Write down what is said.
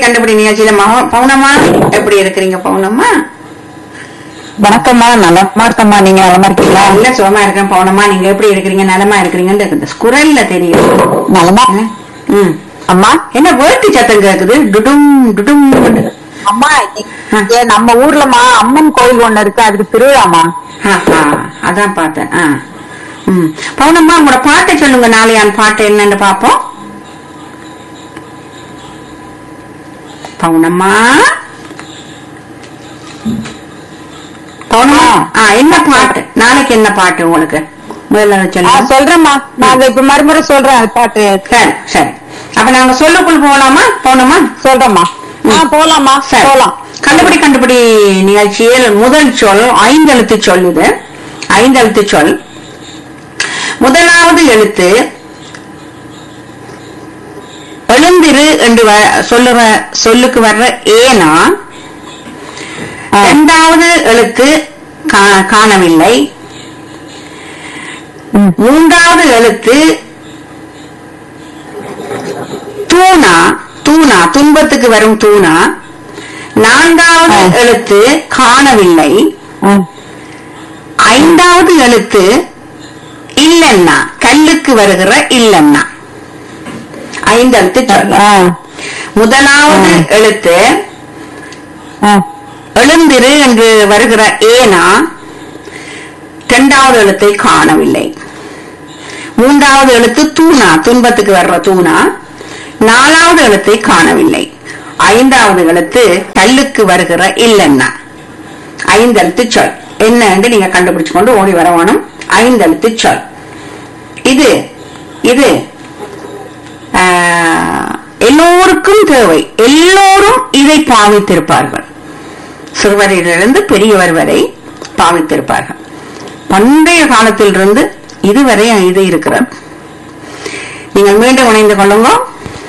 கண்டுபிடி நிகழ்ச்சியில மக- பவுனம்மா எப்படி இருக்கிறீங்க பவுனம்மா வணக்கம்மா நலமா இருக்கம்மா நீங்க நலமா இருக்கீங்களா நல்ல சுகமா இருக்கேன் பவுனம்மா நீங்க எப்படி இருக்கிறீங்க நலமா இருக்கிறீங்கன்னு இந்த குரல்ல தெரியும் நலமா ம் அம்மா என்ன வேட்டு சத்தம் கேக்குது டுடும் டுடும் அம்மா ஏ நம்ம ஊர்லமா அம்மன் கோயில் ஒண்ணு இருக்கு அதுக்கு திருவிழாமா ஆஹா, அதான் பார்த்தேன் ஆ. ம் பவுனம்மா உங்களோட பாட்டை சொல்லுங்க நாளையான் பாட்டு என்னன்னு பாப்போம் பவுனம்மா பவுனம்மா ஆ என்ன பாட்டு நாளைக்கு என்ன பாட்டு உங்களுக்கு முதல்ல அதை ஆ, சொல்லுங்க சொல்றேம்மா நாங்க இப்ப மறுமுறை சொல்றேன் அது பாட்டு சரி சரி அப்ப நாங்க சொல்லுக்குள் போகலாமா பவுனம்மா சொல்றேம்மா ஆ போலாமா சரி. போலாம் கண்டுபிடி கண்டுபிடி நிகழ்ச்சியில் முதல் சொல் ஐந்தெழுத்து சொல் இது ஐந்தெழுத்து சொல் முதலாவது எழுத்து எழுந்திரு என்று வ- சொல்லுற சொல்லுக்கு வர்ற ஏனா இரண்டாவது எழுத்து கா- காணவில்லை ம். மூன்றாவது எழுத்து தூணா தூணா துன்பத்துக்கு வரும் தூணா நான்காவது ஆ. எழுத்து காணவில்லை ஆ, ஐந்தாவது எழுத்து இல்லன்னா கல்லுக்கு வருகிற இல்லன்னா ஐந்து எழுத்து சொல் ஆ, முதலாவது ஆ. எழுத்து ஆ, எழுந்திரு என்று வருகிற ஏனா இரண்டாவது எழுத்தை காணவில்லை மூன்றாவது எழுத்து தூணா துன்பத்துக்கு வர்ற தூணா நாலாவது எழுத்தை காணவில்லை ஐந்தாவது எழுத்து கல்லுக்கு வருகிற இல்லன்னா ஐந்தெழுத்து சொல் என்ன என்று நீங்க கண்டுபிடிச்சு கொண்டு ஓடி வரவானும் ஐந்தெழுத்து சொல் இது இது ஆஹ், எல்லோருக்கும் தேவை எல்லோரும் இதை பாவித்திருப்பார்கள் சிறுவரிலிருந்து பெரியவர் வரை பாவித்திருப்பார்கள் பண்டைய காலத்திலிருந்து இதுவரை இது இருக்கிறது நீங்கள் மீண்டும் இணைந்து கொள்ளுங்க